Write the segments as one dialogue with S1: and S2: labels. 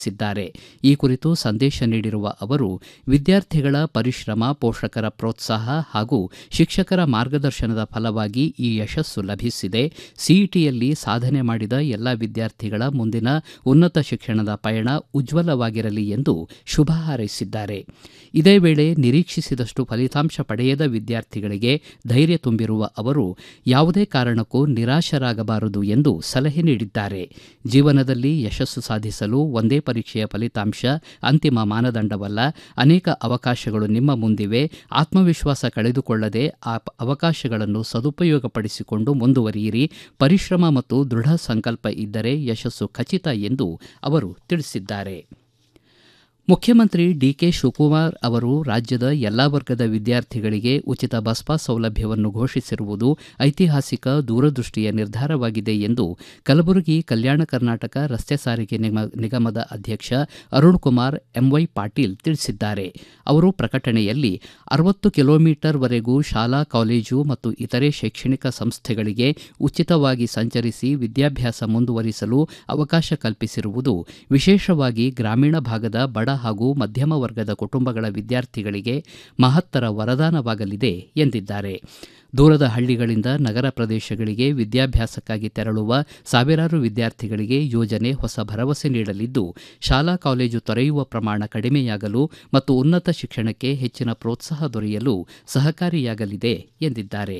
S1: ಸಿದ್ದಾರೆ ಈ ಕುರಿತು ಸಂದೇಶ ನೀಡಿರುವ ಅವರು ವಿದ್ಯಾರ್ಥಿಗಳ ಪರಿಶ್ರಮ ಪೋಷಕರ ಪ್ರೋತ್ಸಾಹ ಹಾಗೂ ಶಿಕ್ಷಕರ ಮಾರ್ಗದರ್ಶನದ ಫಲವಾಗಿ ಈ ಯಶಸ್ಸು ಲಭಿಸಿದೆ ಸಿಇಟಿಯಲ್ಲಿ ಸಾಧನೆ ಮಾಡಿದ ಎಲ್ಲ ವಿದ್ಯಾರ್ಥಿಗಳ ಮುಂದಿನ ಉನ್ನತ ಶಿಕ್ಷಣದ ಪಯಣ ಉಜ್ವಲವಾಗಿರಲಿ ಎಂದು ಶುಭ ಹಾರೈಸಿದ್ದಾರೆ ಇದೇ ವೇಳೆ ನಿರೀಕ್ಷಿಸಿದಷ್ಟು ಫಲಿತಾಂಶ ಪಡೆಯದ ವಿದ್ಯಾರ್ಥಿಗಳಿಗೆ ಧೈರ್ಯ ತುಂಬಿರುವ ಅವರು ಯಾವುದೇ ಕಾರಣಕ್ಕೂ ನಿರಾಶರಾಗಬಾರದು ಎಂದು ಸಲಹೆ ನೀಡಿದ್ದಾರೆ ಜೀವನದಲ್ಲಿ ಯಶಸ್ಸು ಸಾಧಿಸಲು ಒಂದೇ ಪರೀಕ್ಷೆಯ ಫಲಿತಾಂಶ ಅಂತಿಮ ಮಾನದಂಡವಲ್ಲ ಅನೇಕ ಅವಕಾಶಗಳು ನಿಮ್ಮ ಮುಂದಿವೆ ಆತ್ಮವಿಶ್ವಾಸ ಕಳೆದುಕೊಳ್ಳದೆ ಆ ಅವಕಾಶಗಳನ್ನು ಸದುಪಯೋಗಪಡಿಸಿಕೊಂಡು ಮುಂದುವರಿಯಿರಿ ಪರಿಶ್ರಮ ಮತ್ತು ದೃಢ ಸಂಕಲ್ಪ ಇದ್ದರೆ ಯಶಸ್ಸು ಖಚಿತ ಎಂದು ಅವರು ತಿಳಿಸಿದ್ದಾರೆ ಮುಖ್ಯಮಂತ್ರಿ ಡಿಕೆ ಶಿವಕುಮಾರ್ ಅವರು ರಾಜ್ಯದ ಎಲ್ಲಾ ವರ್ಗದ ವಿದ್ಯಾರ್ಥಿಗಳಿಗೆ ಉಚಿತ ಬಸ್ ಪಾಸ್ ಸೌಲಭ್ಯವನ್ನು ಘೋಷಿಸಿರುವುದು ಐತಿಹಾಸಿಕ ದೂರದೃಷ್ಟಿಯ ನಿರ್ಧಾರವಾಗಿದೆ ಎಂದು ಕಲಬುರಗಿ ಕಲ್ಯಾಣ ಕರ್ನಾಟಕ ರಸ್ತೆ ಸಾರಿಗೆ ನಿಗಮದ ಅಧ್ಯಕ್ಷ ಅರುಣ್ ಕುಮಾರ್ ಎಂವೈ ಪಾಟೀಲ್ ತಿಳಿಸಿದ್ದಾರೆ ಅವರು ಪ್ರಕಟಣೆಯಲ್ಲಿ ಅರವತ್ತು ಕಿಲೋಮೀಟರ್ ವರೆಗೂ ಶಾಲಾ ಕಾಲೇಜು ಮತ್ತು ಇತರೆ ಶೈಕ್ಷಣಿಕ ಸಂಸ್ಥೆಗಳಿಗೆ ಉಚಿತವಾಗಿ ಸಂಚರಿಸಿ ವಿದ್ಯಾಭ್ಯಾಸ ಮುಂದುವರಿಸಲು ಅವಕಾಶ ಕಲ್ಪಿಸಿರುವುದು ವಿಶೇಷವಾಗಿ ಗ್ರಾಮೀಣ ಭಾಗದ ಬಡ ಹಾಗೂ ಮಧ್ಯಮ ವರ್ಗದ ಕುಟುಂಬಗಳ ವಿದ್ಯಾರ್ಥಿಗಳಿಗೆ ಮಹತ್ತರ ವರದಾನವಾಗಲಿದೆ ಎಂದಿದ್ದಾರೆ ದೂರದ ಹಳ್ಳಿಗಳಿಂದ ನಗರ ಪ್ರದೇಶಗಳಿಗೆ ವಿದ್ಯಾಭ್ಯಾಸಕ್ಕಾಗಿ ತೆರಳುವ ಸಾವಿರಾರು ವಿದ್ಯಾರ್ಥಿಗಳಿಗೆ ಯೋಜನೆ ಹೊಸ ಭರವಸೆ ನೀಡಲಿದ್ದು ಶಾಲಾ ಕಾಲೇಜು ತೊರೆಯುವ ಪ್ರಮಾಣ ಕಡಿಮೆಯಾಗಲು ಮತ್ತು ಉನ್ನತ ಶಿಕ್ಷಣಕ್ಕೆ ಹೆಚ್ಚಿನ ಪ್ರೋತ್ಸಾಹ ದೊರೆಯಲು ಸಹಕಾರಿಯಾಗಲಿದೆ ಎಂದಿದ್ದಾರೆ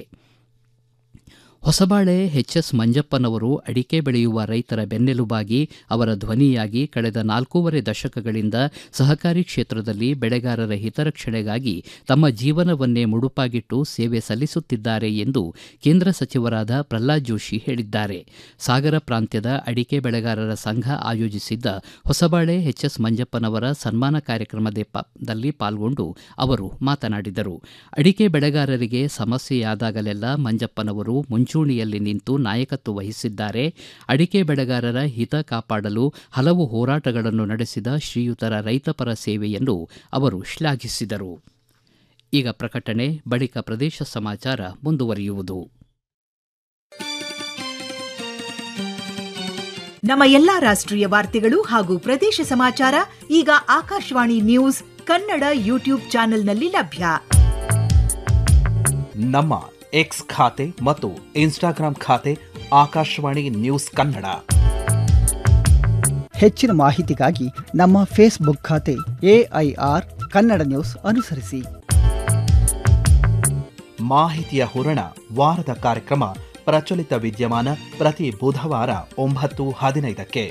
S1: ಹೊಸಬಾಳೆ ಎಚ್ ಎಸ್ ಮಂಜಪ್ಪನವರು ಅಡಿಕೆ ಬೆಳೆಯುವ ರೈತರ ಬೆನ್ನೆಲುಬಾಗಿ ಅವರ ಧ್ವನಿಯಾಗಿ ಕಳೆದ ನಾಲ್ಕೂವರೆ ದಶಕಗಳಿಂದ ಸಹಕಾರಿ ಕ್ಷೇತ್ರದಲ್ಲಿ ಬೆಳೆಗಾರರ ಹಿತರಕ್ಷಣೆಗಾಗಿ ತಮ್ಮ ಜೀವನವನ್ನೇ ಮುಡುಪಾಗಿಟ್ಟು ಸೇವೆ ಸಲ್ಲಿಸುತ್ತಿದ್ದಾರೆ ಎಂದು ಕೇಂದ್ರ ಸಚಿವರಾದ ಪ್ರಹ್ಲಾದ್ ಜೋಶಿ ಹೇಳಿದ್ದಾರೆ ಸಾಗರ ಪ್ರಾಂತ್ಯದ ಅಡಿಕೆ ಬೆಳೆಗಾರರ ಸಂಘ ಆಯೋಜಿಸಿದ್ದ ಹೊಸಬಾಳೆ ಎಚ್ ಎಸ್ ಮಂಜಪ್ಪನವರ ಸನ್ಮಾನ ಕಾರ್ಯಕ್ರಮದಲ್ಲಿ ಪಾಲ್ಗೊಂಡು ಅವರು ಮಾತನಾಡಿದರು ಅಡಿಕೆ ಬೆಳೆಗಾರರಿಗೆ ಸಮಸ್ಯೆಯಾದಾಗಲೆಲ್ಲ ಮಂಜಪ್ಪನವರು ಮುಂಚೂಣಿಯಲ್ಲಿ ನಿಂತು ನಾಯಕತ್ವ ವಹಿಸಿದ್ದಾರೆ ಅಡಿಕೆ ಬೆಳೆಗಾರರ ಹಿತ ಕಾಪಾಡಲು ಹಲವು ಹೋರಾಟಗಳನ್ನು ನಡೆಸಿದ ಶ್ರೀಯುತರ ರೈತಪರ ಸೇವೆಯನ್ನು ಅವರು ಶ್ಲಾಘಿಸಿದರು ಈಗ ಪ್ರಕಟಣೆ ಬಳಿಕ ಪ್ರದೇಶ ಸಮಾಚಾರ ಮುಂದುವರಿಯುವುದು
S2: ನಮ್ಮ ಎಲ್ಲಾ ರಾಷ್ಟ್ರೀಯ ವಾರ್ತೆಗಳು ಹಾಗೂ ಪ್ರದೇಶ ಸಮಾಚಾರ ಈಗ ಆಕಾಶವಾಣಿ ನ್ಯೂಸ್ ಕನ್ನಡ ಯೂಟ್ಯೂಬ್ ಚಾನೆಲ್ನಲ್ಲಿ ಲಭ್ಯ
S3: ನಮ್ಮ ಎಕ್ಸ್ ಖಾತೆ ಮತ್ತು ಇನ್ಸ್ಟಾಗ್ರಾಂ ಖಾತೆ ಆಕಾಶವಾಣಿ ನ್ಯೂಸ್ ಕನ್ನಡ
S4: ಹೆಚ್ಚಿನ ಮಾಹಿತಿಗಾಗಿ ನಮ್ಮ ಫೇಸ್ಬುಕ್ ಖಾತೆ ಎಐಆರ್ ಕನ್ನಡ ನ್ಯೂಸ್ ಅನುಸರಿಸಿ
S3: ಮಾಹಿತಿಯ ಹೂರಣ ವಾರದ ಕಾರ್ಯಕ್ರಮ ಪ್ರಚಲಿತ ವಿದ್ಯಮಾನ ಪ್ರತಿ ಬುಧವಾರ ಒಂಬತ್ತು ಹದಿನೈದಕ್ಕೆ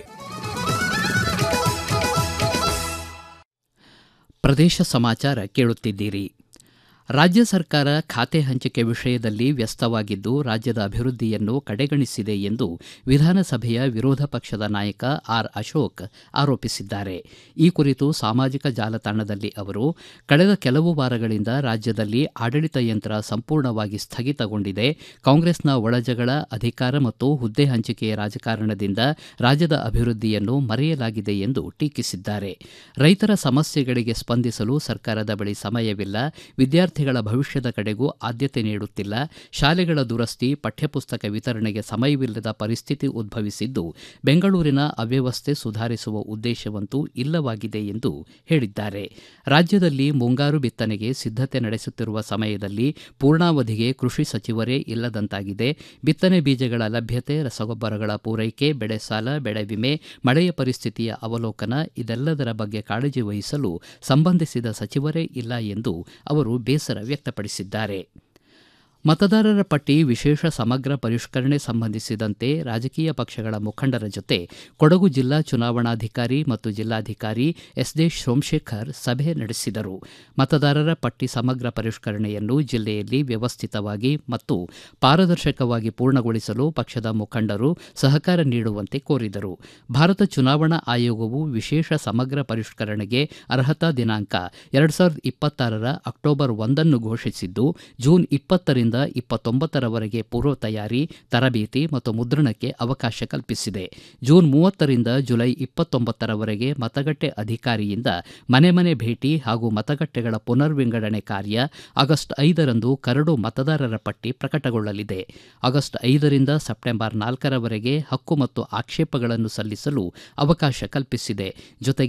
S1: ಪ್ರದೇಶ ಸಮಾಚಾರ ಕೇಳುತ್ತಿದ್ದೀರಿ ರಾಜ್ಯ ಸರ್ಕಾರ ಖಾತೆ ಹಂಚಿಕೆ ವಿಷಯದಲ್ಲಿ ವ್ಯಸ್ತವಾಗಿದ್ದು ರಾಜ್ಯದ ಅಭಿವೃದ್ಧಿಯನ್ನು ಕಡೆಗಣಿಸಿದೆ ಎಂದು ವಿಧಾನಸಭೆಯ ವಿರೋಧ ಪಕ್ಷದ ನಾಯಕ ಆರ್ ಅಶೋಕ್ ಆರೋಪಿಸಿದ್ದಾರೆ ಈ ಕುರಿತು ಸಾಮಾಜಿಕ ಜಾಲತಾಣದಲ್ಲಿ ಅವರು ಕಳೆದ ಕೆಲವು ವಾರಗಳಿಂದ ರಾಜ್ಯದಲ್ಲಿ ಆಡಳಿತ ಯಂತ್ರ ಸಂಪೂರ್ಣವಾಗಿ ಸ್ಥಗಿತಗೊಂಡಿದೆ ಕಾಂಗ್ರೆಸ್ನ ಒಳಜಗಳ ಅಧಿಕಾರ ಮತ್ತು ಹುದ್ದೆ ಹಂಚಿಕೆಯ ರಾಜಕಾರಣದಿಂದ ರಾಜ್ಯದ ಅಭಿವೃದ್ಧಿಯನ್ನು ಮರೆಯಲಾಗಿದೆ ಎಂದು ಟೀಕಿಸಿದ್ದಾರೆ ರೈತರ ಸಮಸ್ಯೆಗಳಿಗೆ ಸ್ಪಂದಿಸಲು ಸರ್ಕಾರದ ಬಳಿ ಸಮಯವಿಲ್ಲ ವಿದ್ಯಾರ್ಥಿ ವಿದ್ಯಾರ್ಥಿಗಳ ಭವಿಷ್ಯದ ಕಡೆಗೂ ಆದ್ಯತೆ ನೀಡುತ್ತಿಲ್ಲ ಶಾಲೆಗಳ ದುರಸ್ತಿ ಪಠ್ಯಪುಸ್ತಕ ವಿತರಣೆಗೆ ಸಮಯವಿಲ್ಲದ ಪರಿಸ್ಥಿತಿ ಉದ್ಭವಿಸಿದ್ದು ಬೆಂಗಳೂರಿನ ಅವ್ಯವಸ್ಥೆ ಸುಧಾರಿಸುವ ಉದ್ದೇಶವಂತೂ ಇಲ್ಲವಾಗಿದೆ ಎಂದು ಹೇಳಿದ್ದಾರೆ ರಾಜ್ಯದಲ್ಲಿ ಮುಂಗಾರು ಬಿತ್ತನೆಗೆ ಸಿದ್ಧತೆ ನಡೆಸುತ್ತಿರುವ ಸಮಯದಲ್ಲಿ ಪೂರ್ಣಾವಧಿಗೆ ಕೃಷಿ ಸಚಿವರೇ ಇಲ್ಲದಂತಾಗಿದೆ ಬಿತ್ತನೆ ಬೀಜಗಳ ಲಭ್ಯತೆ ರಸಗೊಬ್ಬರಗಳ ಪೂರೈಕೆ ಬೆಳೆ ಸಾಲ ಬೆಳೆ ವಿಮೆ ಮಳೆಯ ಪರಿಸ್ಥಿತಿಯ ಅವಲೋಕನ ಇದೆಲ್ಲದರ ಬಗ್ಗೆ ಕಾಳಜಿ ವಹಿಸಲು ಸಂಬಂಧಿಸಿದ ಸಚಿವರೇ ಇಲ್ಲ ಎಂದು ಅವರು ಬೇಸರ ವ್ಯಕ್ತಪಡಿಸಿದ್ದಾರೆ ಮತದಾರರ ಪಟ್ಟಿ ವಿಶೇಷ ಸಮಗ್ರ ಪರಿಷ್ಕರಣೆ ಸಂಬಂಧಿಸಿದಂತೆ ರಾಜಕೀಯ ಪಕ್ಷಗಳ ಮುಖಂಡರ ಜೊತೆ ಕೊಡಗು ಜಿಲ್ಲಾ ಚುನಾವಣಾಧಿಕಾರಿ ಮತ್ತು ಜಿಲ್ಲಾಧಿಕಾರಿ ಎಸ್ ಡಿ ಸೋಮಶೇಖರ್ ಸಭೆ ನಡೆಸಿದರು ಮತದಾರರ ಪಟ್ಟಿ ಸಮಗ್ರ ಪರಿಷ್ಕರಣೆಯನ್ನು ಜಿಲ್ಲೆಯಲ್ಲಿ ವ್ಯವಸ್ಥಿತವಾಗಿ ಮತ್ತು ಪಾರದರ್ಶಕವಾಗಿ ಪೂರ್ಣಗೊಳಿಸಲು ಪಕ್ಷದ ಮುಖಂಡರು ಸಹಕಾರ ನೀಡುವಂತೆ ಕೋರಿದರು ಭಾರತ ಚುನಾವಣಾ ಆಯೋಗವು ವಿಶೇಷ ಸಮಗ್ರ ಪರಿಷ್ಕರಣೆಗೆ ಅರ್ಹತಾ ದಿನಾಂಕ ಎರಡು ಸಾವಿರದ ಇಪ್ಪತ್ತಾರರ ಅಕ್ಟೋಬರ್ ಒಂದನ್ನು ಘೋಷಿಸಿದ್ದು ಜೂನ್ ಇಪ್ಪತ್ತರಿಂದ ಹತ್ತರಿಂದ ಇಪ್ಪತ್ತೊಂಬತ್ತರವರೆಗೆ ಪೂರ್ವ ತಯಾರಿ ತರಬೇತಿ ಮತ್ತು ಮುದ್ರಣಕ್ಕೆ ಅವಕಾಶ ಕಲ್ಪಿಸಿದೆ ಜೂನ್ ಮೂವತ್ತರಿಂದ ಜುಲೈ ಇಪ್ಪತ್ತೊಂಬತ್ತರವರೆಗೆ ಮತಗಟ್ಟೆ ಅಧಿಕಾರಿಯಿಂದ ಮನೆ ಮನೆ ಭೇಟಿ ಹಾಗೂ ಮತಗಟ್ಟೆಗಳ ಪುನರ್ ವಿಂಗಡಣೆ ಕಾರ್ಯ ಆಗಸ್ಟ್ ಐದರಂದು ಕರಡು ಮತದಾರರ ಪಟ್ಟಿ ಪ್ರಕಟಗೊಳ್ಳಲಿದೆ ಆಗಸ್ಟ್ ಐದರಿಂದ ಸೆಪ್ಟೆಂಬರ್ ನಾಲ್ಕರವರೆಗೆ ಹಕ್ಕು ಮತ್ತು ಆಕ್ಷೇಪಗಳನ್ನು ಸಲ್ಲಿಸಲು ಅವಕಾಶ ಕಲ್ಪಿಸಿದೆ ಜೊತೆಗೆ